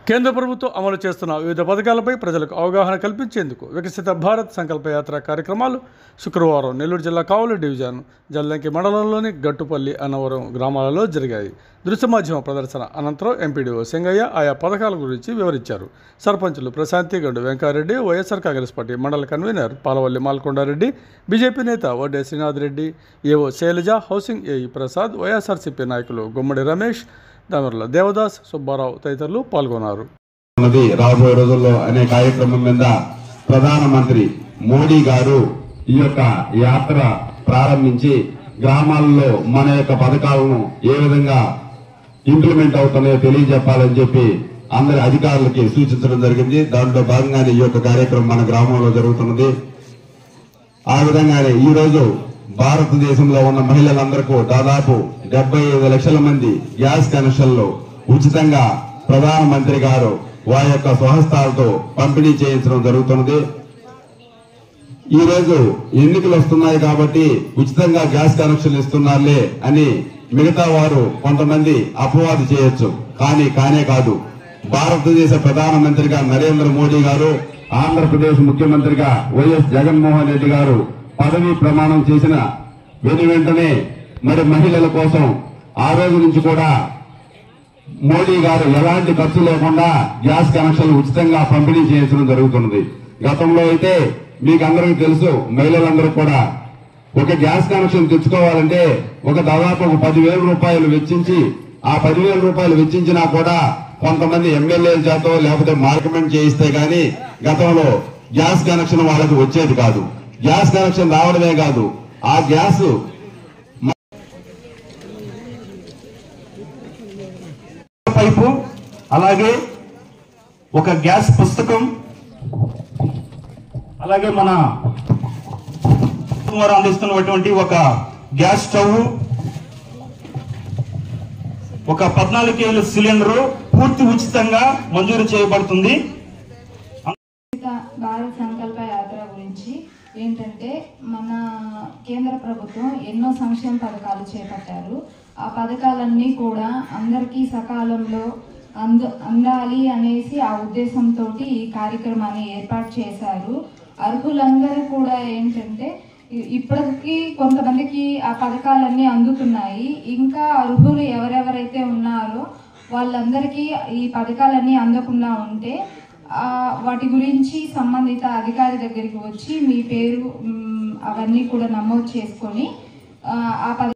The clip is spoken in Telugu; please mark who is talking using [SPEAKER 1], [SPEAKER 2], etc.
[SPEAKER 1] కేంద్ర ప్రభుత్వం అమలు చేస్తున్న వివిధ పథకాలపై ప్రజలకు అవగాహన కల్పించేందుకు వికసిత భారత్ సంకల్ప యాత్ర కార్యక్రమాలు శుక్రవారం నెల్లూరు జిల్లా కావలి డివిజన్ జల్లంకి మండలంలోని గట్టుపల్లి అన్నవరం గ్రామాలలో జరిగాయి దృశ్య మాధ్యమ ప్రదర్శన అనంతరం ఎంపీడీఓ సింగయ్య ఆయా పథకాల గురించి వివరించారు సర్పంచులు ప్రశాంతి గండు వెంకారెడ్డి వైఎస్ఆర్ కాంగ్రెస్ పార్టీ మండల కన్వీనర్ పాలవల్లి మాల్కొండారెడ్డి బీజేపీ నేత Vadde Srinath Reddy AO Sailaja housing AE Prasad YSRCP నాయకులు గుమ్మడి రమేష్ దామర్ల దేవదాస్ సుబ్బారావు తదితరులు పాల్గొన్నారు
[SPEAKER 2] ఉన్నది రాబోయే రోజుల్లో అనే కార్యక్రమం మీద ప్రధానమంత్రి మోడీ గారు ఈ యొక్క యాత్ర ప్రారంభించి గ్రామాల్లో మన యొక్క పథకాలను ఏ విధంగా ఇంప్లిమెంట్ అవుతున్నాయో తెలియజెప్పాలని చెప్పి అందరి అధికారులకి సూచించడం జరిగింది దాంట్లో భాగంగానే ఈ యొక్క కార్యక్రమం మన గ్రామంలో జరుగుతున్నది ఆ విధంగానే ఈ రోజు భారతదేశంలో ఉన్న మహిళలందరికీ దాదాపు డెబ్బై ఐదు లక్షల మంది గ్యాస్ కనెక్షన్లు ఉచితంగా ప్రధానమంత్రి గారు వారి యొక్క స్వహస్తాలతో పంపిణీ చేయించడం జరుగుతున్నది ఈ రోజు ఎన్నికలు వస్తున్నాయి కాబట్టి ఉచితంగా గ్యాస్ కనెక్షన్ ఇస్తున్నారులే అని మిగతా వారు కొంతమంది అపవాదు చేయొచ్చు కానీ కానే కాదు భారతదేశ ప్రధానమంత్రిగా నరేంద్ర మోడీ గారు ఆంధ్రప్రదేశ్ ముఖ్యమంత్రిగా వైఎస్ జగన్మోహన్ రెడ్డి గారు పదవి ప్రమాణం చేసిన వెను వెంటనే మరి మహిళల కోసం ఆ రోజు నుంచి కూడా మోడీ గారు ఎలాంటి ఖర్చు లేకుండా గ్యాస్ కనెక్షన్లు ఉచితంగా పంపిణీ చేయించడం జరుగుతున్నది గతంలో అయితే మీకు అందరికీ తెలుసు మహిళలందరూ కూడా ఒక గ్యాస్ కనెక్షన్ తెచ్చుకోవాలంటే ఒక దాదాపు ఒక పదివేల రూపాయలు వెచ్చించి ఆ పదివేల రూపాయలు వెచ్చించినా కూడా కొంతమంది ఎమ్మెల్యేల చేత లేకపోతే మార్కమెంట్ చేయిస్తే గాని గతంలో గ్యాస్ కనెక్షన్ వాళ్ళకి వచ్చేది కాదు గ్యాస్ కనెక్షన్ రావడమే కాదు ఆ గ్యాస్
[SPEAKER 3] పైపు అలాగే ఒక గ్యాస్ పుస్తకం అలాగే మన వారు అందిస్తున్నటువంటి ఒక గ్యాస్ స్టవ్ ఒక పద్నాలుగు కేజీల సిలిండర్ పూర్తి ఉచితంగా మంజూరు చేయబడుతుంది
[SPEAKER 4] వికసిత భారత్ సంకల్ప యాత్ర గురించి ఏంటంటే మన కేంద్ర ప్రభుత్వం ఎన్నో సంక్షేమ పథకాలు చేపట్టారు ఆ పథకాలన్నీ కూడా అందరికీ సకాలంలో అంద అందాలి అనేసి ఆ ఉద్దేశంతో ఈ కార్యక్రమాన్ని ఏర్పాటు చేశారు అర్హులందరూ కూడా ఏంటంటే ఇ- ఇప్పటికీ కొంతమందికి ఆ పథకాలన్నీ అందుతున్నాయి ఇంకా అర్హులు ఎవరెవరైతే ఉన్నారో వాళ్ళందరికీ ఈ పథకాలన్నీ అందకుండా ఉంటే ఆ, వాటి గురించి సంబంధిత అధికారి దగ్గరికి వచ్చి మీ పేరు మ్, అవన్నీ కూడా నమోదు చేసుకొని ఆ, ఆ పథ